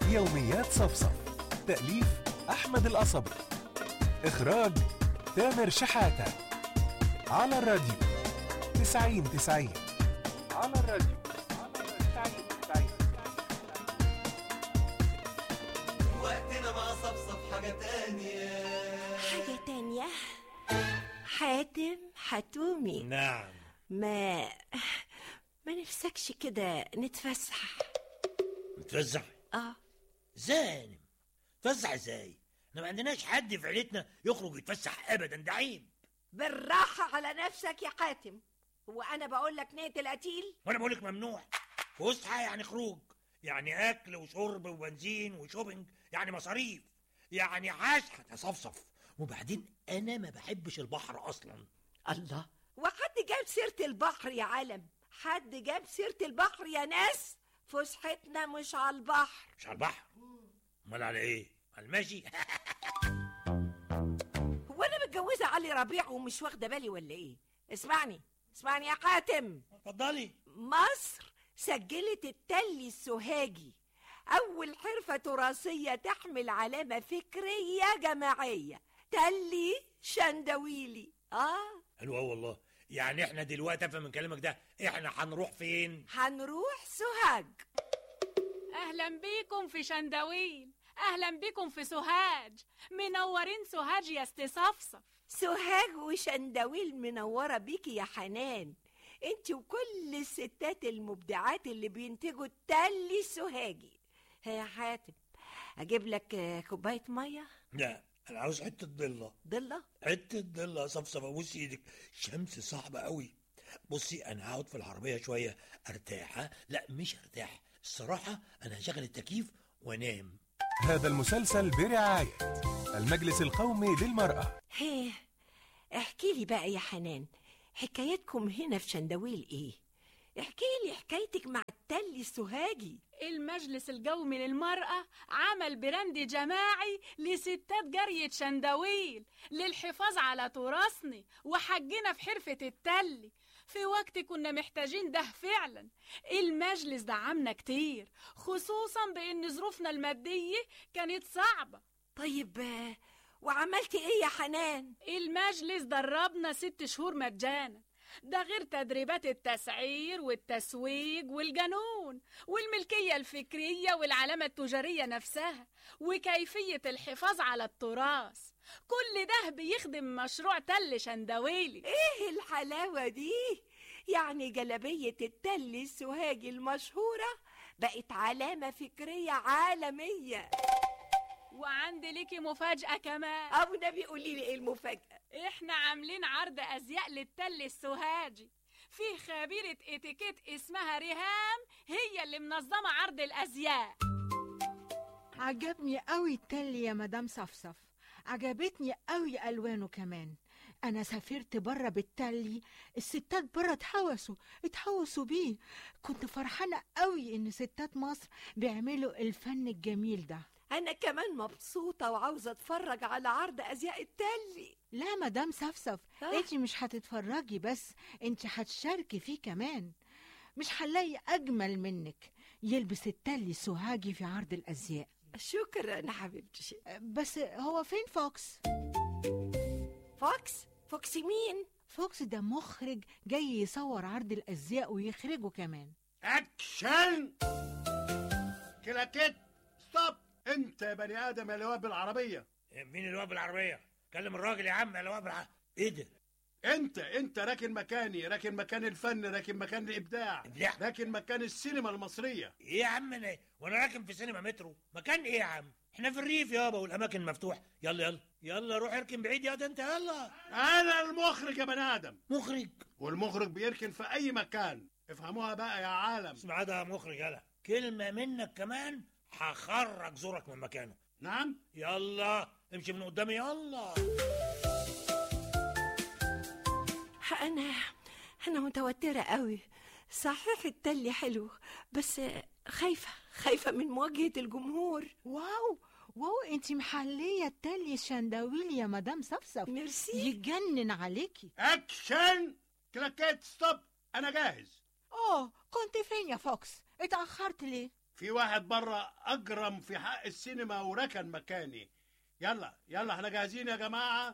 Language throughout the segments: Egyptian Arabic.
يوميات صفصف تأليف أحمد القصبي إخراج تامر شحاتة على الراديو تسعين تسعين على الراديو تسعين تسعين وقتنا مع صفصف حاجة تانية حاجة تانية حاتم حتومي نعم ما ما نفسكش كده نتفسح نتفزع اه ازاي نتفزع ازاي احنا ما عندناش حد في عيلتنا يخرج يتفسح ابدا ده عيب بالراحة على نفسك يا حاتم هو أنا بقول لك نقتل قتيل وانا بقول لك ممنوع فسحه يعني خروج يعني اكل وشرب وبنزين وشوبينج يعني مصاريف يعني عاش هتصفصف وبعدين انا ما بحبش البحر اصلا الله وحد جاب سيرة البحر يا عالم حد جاب سيرة البحر يا ناس فسحتنا مش على البحر مش على البحر امال على ايه على المشي هو أنا متجوزة علي ربيع ومش واخدة بالي ولا إيه اسمعني اسمعني يا حاتم اتفضلي مصر سجلت التلي السوهاجي أول حرفة تراثية تحمل علامة فكرية جماعية تلي شندويلي آه حلو أوي والله يعني احنا دلوقتي افهم من كلامك ده احنا هنروح فين هنروح سوهاج اهلا بيكم في شندويل اهلا بيكم في سوهاج منورين سوهاج يا استصفصف سوهاج وشندويل منورة بيكي يا حنان انت وكل الستات المبدعات اللي بينتجوا التلي السوهاجي ها يا حاتم اجيب لك آه، كوباية مية لا انا عاوز حته ضله ضلة حته ضله صفصف ابوس ايدك شمس صعبه قوي بصي انا هقعد في العربيه شويه ارتاح ها؟ لا مش ارتاح الصراحه انا هشغل التكييف وانام هذا المسلسل برعاية المجلس القومي للمرأة هيه احكي لي بقى يا حنان حكايتكم هنا في شندويل ايه احكي لي حكايتك مع التلي السوهاجي المجلس القومي للمرأة عمل براند جماعي لستات جرية شندويل للحفاظ على تراثنا وحجنا في حرفة التلي في وقت كنا محتاجين ده فعلا المجلس دعمنا كتير خصوصا بأن ظروفنا المادية كانت صعبة طيب آه، وعملتي ايه يا حنان المجلس دربنا ست شهور مجانا ده غير تدريبات التسعير والتسويق والجنون والملكية الفكرية والعلامة التجارية نفسها وكيفية الحفاظ على التراث كل ده بيخدم مشروع تل شندويلي ايه الحلاوة دي يعني جلبية التلي السوهاجي المشهورة بقت علامة فكرية عالمية وعندي ليكي مفاجأة كمان أبو نبي قولي لي ايه المفاجأة احنا عاملين عرض ازياء للتل السوهاجي فيه خبيرة اتيكيت اسمها ريهام هي اللي منظمة عرض الازياء عجبني قوي التلي يا مدام صفصف عجبتني قوي الوانه كمان انا سافرت بره بالتلي الستات بره اتحوسوا اتحوسوا بيه كنت فرحانه قوي ان ستات مصر بيعملوا الفن الجميل ده أنا كمان مبسوطة وعاوزة أتفرج على عرض أزياء التلي لا مدام صفصف آه. انت مش هتتفرجي بس انت هتشاركي فيه كمان مش هنلاقي اجمل منك يلبس التلي السوهاجي في عرض الازياء شكرا حبيبتي بس هو فين فوكس فوكس فوكس مين فوكس ده مخرج جاي يصور عرض الازياء ويخرجه كمان اكشن كلاكيت ستوب انت يا بني ادم يا لواء بالعربيه مين اللي واقف بالعربيه كلم الراجل يا عم اللي واقف بالعربيه ايه ده انت انت راكن مكاني راكن مكان الفن راكن مكان الابداع إبداع؟ راكن مكان السينما المصريه ايه يا عم انا وانا راكب في سينما مترو مكان ايه يا عم احنا في الريف يابا والاماكن مفتوحه يلا يلا يلا روح اركن بعيد يا ده انت يلا انا المخرج يا بني ادم مخرج والمخرج بيركن في اي مكان افهموها بقى يا عالم اسمع ده يا مخرج يلا كلمه منك كمان هخرج زورك من مكانه نعم يلا امشي من قدامي يلا أنا أنا متوترة قوي صحيح التلي حلو بس خايفة خايفة من مواجهة الجمهور واو واو انت محليه التلي الشندويل يا مدام صفصف ميرسي يجنن عليكي اكشن كلاكيت ستوب انا جاهز اه كنت فين يا فوكس اتاخرت ليه في واحد بره اجرم في حق السينما وركن مكاني يلا يلا احنا جاهزين يا جماعه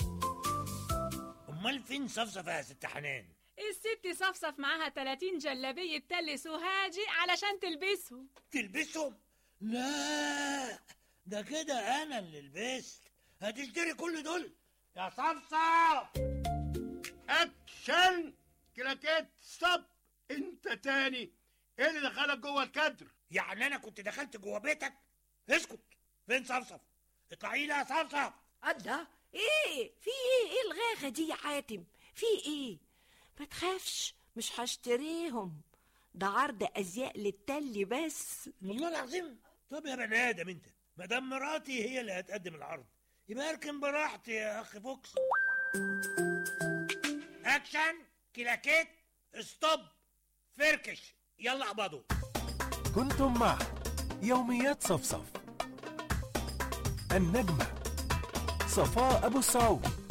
امال فين صفصف يا ست حنان الست صفصف معاها 30 جلابية تل سوهاجي علشان تلبسهم تلبسهم لا ده كده انا اللي لبست هتشتري كل دول يا صفصف اكشن كلاكيت ستوب انت تاني ايه اللي دخلك جوه الكادر يعني انا كنت دخلت جوه بيتك اسكت فين صفصف اطلعي لي يا صفصف الله ايه في ايه ايه الغاغه دي يا حاتم في ايه ما تخافش مش هشتريهم ده عرض ازياء للتل بس والله العظيم طب يا بني ادم انت ما دام مراتي هي اللي هتقدم العرض يبقى اركن براحتي يا اخ فوكس اكشن كلاكيت ستوب فركش يلا اقبضوا كنتم مع يوميات صفصف النجمة صفاء أبو السعود